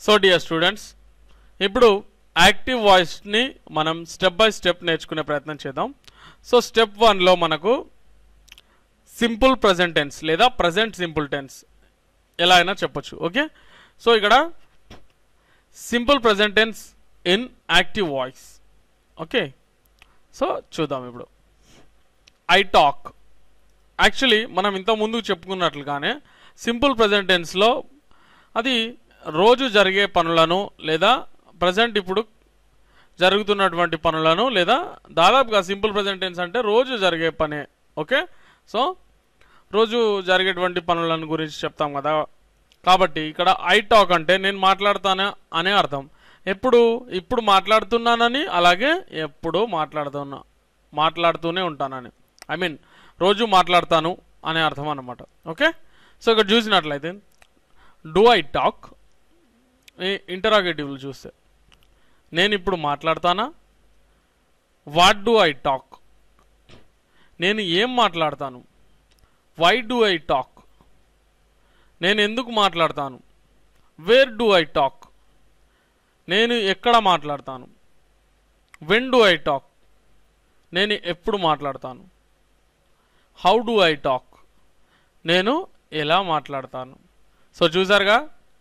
so dear students ఇప్పుడు active వాయిస్ని మనం స్టెప్ బై స్టెప్ నేర్చుకునే ప్రయత్నం చేద్దాం సో స్టెప్ వన్లో మనకు సింపుల్ ప్రజెంట్ టెన్స్ లేదా ప్రజెంట్ సింపుల్ టెన్స్ ఎలా అయినా చెప్పొచ్చు ఓకే సో ఇక్కడ simple present tense in active voice okay so చూద్దాం ఇప్పుడు ఐ టాక్ యాక్చువల్లీ మనం ఇంత ముందు చెప్పుకున్నట్లుగానే సింపుల్ ప్రజెంట్ టెన్స్లో అది రోజు జరిగే పనులను లేదా ప్రజెంట్ ఇప్పుడు జరుగుతున్నటువంటి పనులను లేదా దాదాపుగా సింపుల్ ప్రజెంట్ టెన్స్ అంటే రోజు జరిగే పనే ఓకే సో రోజు జరిగేటువంటి పనులను గురించి చెప్తాం కదా కాబట్టి ఇక్కడ ఐ టాక్ అంటే నేను మాట్లాడతాను అనే అర్థం ఎప్పుడు ఇప్పుడు మాట్లాడుతున్నానని అలాగే ఎప్పుడు మాట్లాడుతున్నా మాట్లాడుతూనే ఉంటానని ఐ మీన్ రోజు మాట్లాడతాను అనే అర్థం అన్నమాట ఓకే సో ఇక్కడ చూసినట్లయితే డూ ఐ టాక్ ఇంటరాగేటివ్లు చూస్తే నేను ఇప్పుడు మాట్లాడతానా వాట్ డూ ఐ టాక్ నేను ఏం మాట్లాడతాను వై డూ ఐ టాక్ నేను ఎందుకు మాట్లాడతాను వేర్ డూ ఐ టాక్ నేను ఎక్కడ మాట్లాడతాను వెన్ డూ ఐ టాక్ నేను ఎప్పుడు మాట్లాడతాను హౌ డూ ఐ టాక్ నేను ఎలా మాట్లాడతాను సో చూసారుగా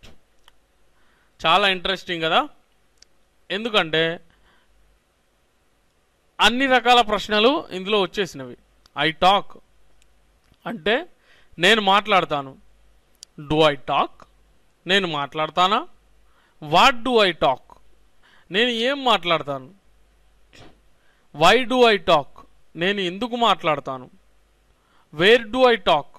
చాలా ఇంట్రెస్టింగ్ కదా ఎందుకంటే అన్ని రకాల ప్రశ్నలు ఇందులో వచ్చేసినవి ఐ టాక్ అంటే నేను మాట్లాడతాను డూ ఐ టాక్ నేను మాట్లాడతానా వాట్ డూ ఐ టాక్ నేను ఏం మాట్లాడతాను వై డూ ఐ టాక్ నేను ఎందుకు మాట్లాడతాను వేర్ డూ ఐ టాక్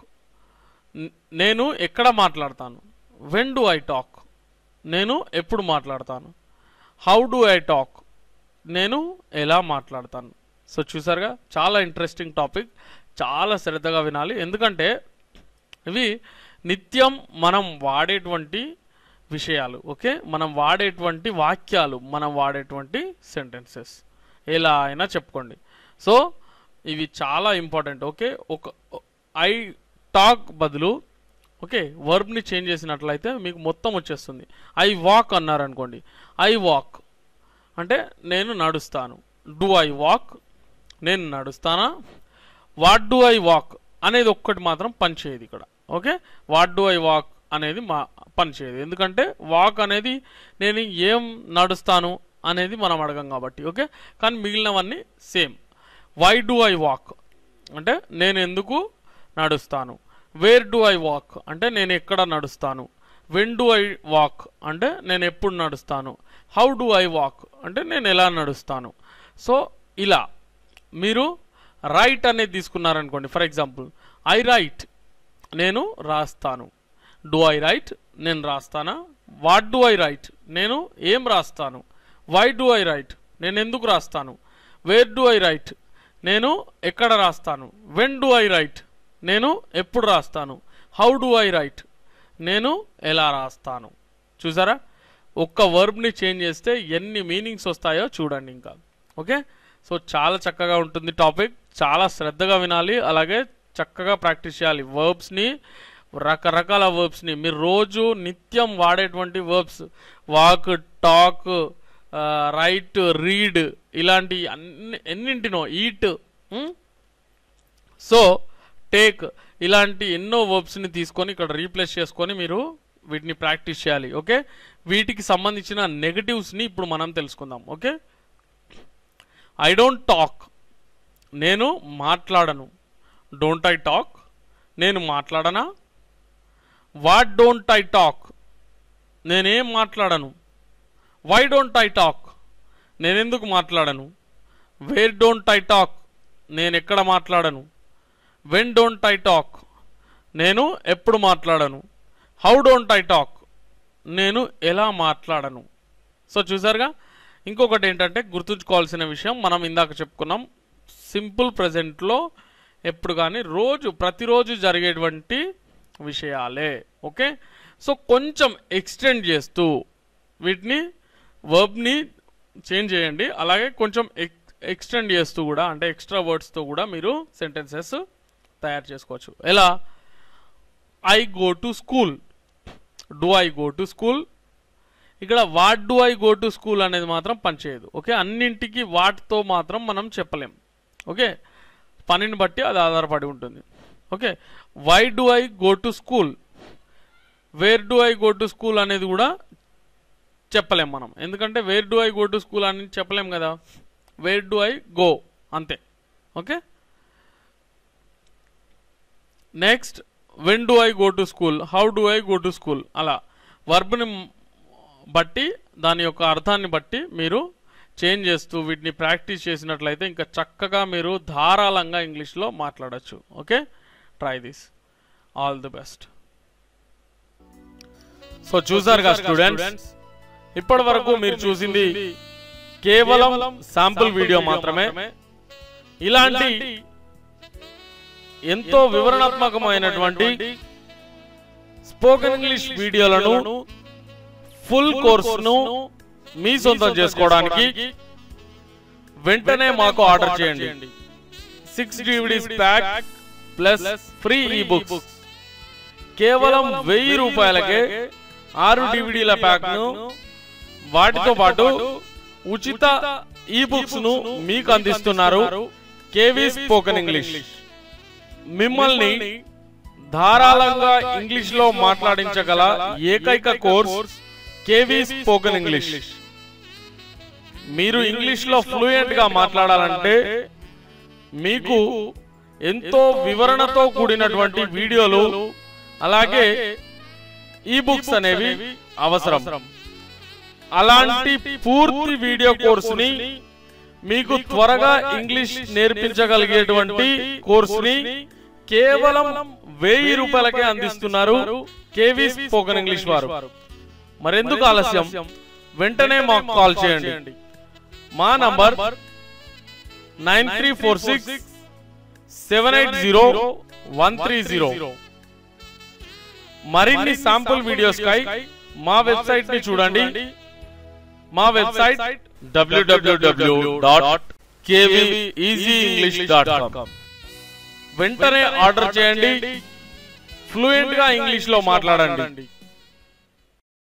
నేను ఎక్కడ మాట్లాడతాను వెన్ డూ ఐ టాక్ నేను ఎప్పుడు మాట్లాడతాను హౌ డూ ఐ టాక్ నేను ఎలా మాట్లాడతాను సో చూసారుగా చాలా ఇంట్రెస్టింగ్ టాపిక్ చాలా శ్రద్ధగా వినాలి ఎందుకంటే ఇవి నిత్యం మనం వాడేటువంటి విషయాలు ఓకే మనం వాడేటువంటి వాక్యాలు మనం వాడేటువంటి సెంటెన్సెస్ ఎలా అయినా చెప్పుకోండి సో ఇవి చాలా ఇంపార్టెంట్ ఓకే ఒక ఐ టాక్ బదులు ఓకే వర్బ్ని చేంజ్ చేసినట్లయితే మీకు మొత్తం వచ్చేస్తుంది ఐ వాక్ అన్నారనుకోండి ఐ వాక్ అంటే నేను నడుస్తాను డూ ఐ వాక్ నేను నడుస్తానా వాట్ డూ ఐ వాక్ అనేది ఒక్కటి మాత్రం పనిచేయదు ఇక్కడ okay what do I walk అనేది మా పనిచేయదు ఎందుకంటే వాక్ అనేది నేను ఏం నడుస్తాను అనేది మనం అడగం కాబట్టి ఓకే కానీ మిగిలినవన్నీ same why do I walk అంటే నేను ఎందుకు నడుస్తాను వేర్ డూ ఐ వాక్ అంటే నేను ఎక్కడ నడుస్తాను వెన్ డూ ఐ వాక్ అంటే నేను ఎప్పుడు నడుస్తాను హౌ డూ ఐ వాక్ అంటే నేను ఎలా నడుస్తాను సో ఇలా మీరు రైట్ అనేది తీసుకున్నారనుకోండి ఫర్ ఎగ్జాంపుల్ ఐ రైట్ నేను రాస్తాను డూ ఐ రైట్ నేను రాస్తానా వాట్ డూ ఐ రైట్ నేను ఏం రాస్తాను వై డూ ఐ రైట్ నేను ఎందుకు రాస్తాను వేర్ డూ ఐ రైట్ నేను ఎక్కడ రాస్తాను వెన్ డూ ఐ రైట్ నేను ఎప్పుడు రాస్తాను హౌ డూ ఐ రైట్ నేను ఎలా రాస్తాను చూసారా ఒక్క వర్బ్ని చేంజ్ చేస్తే ఎన్ని మీనింగ్స్ వస్తాయో చూడండి ఇంకా ఓకే సో చాలా చక్కగా ఉంటుంది టాపిక్ చాలా శ్రద్ధగా వినాలి అలాగే చక్కగా ప్రాక్టీస్ చేయాలి వర్బ్స్ని రకరకాల వర్బ్స్ని మీరు రోజు నిత్యం వాడేటువంటి verbs walk talk write read ఇలాంటి అన్ని ఎన్నింటినో ఈట్ సో టేక్ ఇలాంటి ఎన్నో వర్బ్స్ని తీసుకొని ఇక్కడ రీప్లేస్ చేసుకొని మీరు వీటిని ప్రాక్టీస్ చేయాలి ఓకే వీటికి సంబంధించిన నెగటివ్స్ని ఇప్పుడు మనం తెలుసుకుందాం ఓకే ఐ డోంట్ టాక్ నేను మాట్లాడను డోంట్ ఐ టాక్ నేను మాట్లాడనా వాట్ డోంట్ ఐ టాక్ నేనేం మాట్లాడను వై డోంట్ ఐ టాక్ నేనెందుకు మాట్లాడను వేర్ డోంట్ ఐ టాక్ నేను ఎక్కడ మాట్లాడను వెన్ డోంట్ ఐ టాక్ నేను ఎప్పుడు మాట్లాడను హౌ డోంట్ ఐ టాక్ నేను ఎలా మాట్లాడను సో చూసారుగా ఇంకొకటి ఏంటంటే గుర్తుంచుకోవాల్సిన విషయం మనం ఇందాక చెప్పుకున్నాం సింపుల్ ప్రజెంట్లో ఎప్పుడు కానీ రోజు ప్రతిరోజు జరిగేటువంటి విషయాలే ఓకే సో కొంచెం ఎక్స్టెండ్ చేస్తూ వీటిని వర్బ్ని చేంజ్ చేయండి అలాగే కొంచెం ఎక్ ఎక్స్టెండ్ చేస్తూ కూడా అంటే ఎక్స్ట్రా వర్డ్స్తో కూడా మీరు సెంటెన్సెస్ తయారు చేసుకోవచ్చు ఎలా I go to school do I go to school ఇక్కడ what do I go to school అనేది మాత్రం పనిచేయదు ఓకే అన్నింటికి వాట్తో మాత్రం మనం చెప్పలేం ఓకే పనిని బట్టి అది ఆధారపడి ఉంటుంది okay why do I go to school where do I go to school అనేది కూడా చెప్పలేం మనం ఎందుకంటే where do I go to school అని చెప్పలేం కదా వేర్ డు ఐ గో అంతే okay next when do I go to school how do I go to school అలా వర్బ్ని బట్టి దాని యొక్క అర్థాన్ని బట్టి మీరు చేంజ్ చేస్తూ వీటిని ప్రాక్టీస్ చేసినట్లయితే ఇంకా చక్కగా మీరు ధారాళంగా ఇంగ్లీష్లో మాట్లాడచ్చు okay try this all the best so చూసారుగా స్టూడెంట్స్ ఇప్పటి వరకు మీరు చూసింది కేవలం శాంపుల్ వీడియో మాత్రమే ఇలాంటి ఎంతో వివరణాత్మకమైనటువంటి స్పోకెన్ ఇంగ్లీష్ వీడియోలను ఫుల్ కోర్సును మీ సొంతం చేసుకోవడానికి వెంటనే మాకు ఆర్డర్ చేయండి six DVDs pack plus free e books కేవలం వెయ్యి రూపాయలకే ఆరు డివిడీల ప్యాక్ ను వాటితో పాటు ఉచిత ఈ బుక్స్ ను మీకు అందిస్తున్నారు కేవీ స్పోకెన్ ఇంగ్లీష్ మిమ్మల్ని ధారాళంగా ఇంగ్లీష్ లో మాట్లాడించగల ఏకైక కోర్స్ కేవీ స్పోకెన్ ఇంగ్లీష్ మీరు ఇంగ్లీష్ లో ఫ్లూయెంట్ గా మాట్లాడాలంటే మీకు ఎంతో వివరణతో కూడినటువంటి వీడియోలు అలాగే ఈ బుక్స్ అనేవి అవసరం అలాంటి పూర్తి వీడియో కోర్సుని మీకు త్వరగా ఇంగ్లీష్ నేర్పించగలిగేటువంటి కోర్సుని కేవలం వెయ్యి రూపాయలకే అందిస్తున్నారు కేవీ స్పోకెన్ ఇంగ్లీష్ వారు మరెందుకు ఆలస్యం వెంటనే మాకు కాల్ చేయండి మా number nine three four six seven eight zero one three zero మరిన్ని శాంపుల్ వీడియోస్ కై మా వెబ్సైట్ ని చూడండి మా website W W W dot English dot com వెంటనే ఆర్డర్ చేయండి ఫ్లూయెంట్ గా ఇంగ్లీష్ లో మాట్లాడండి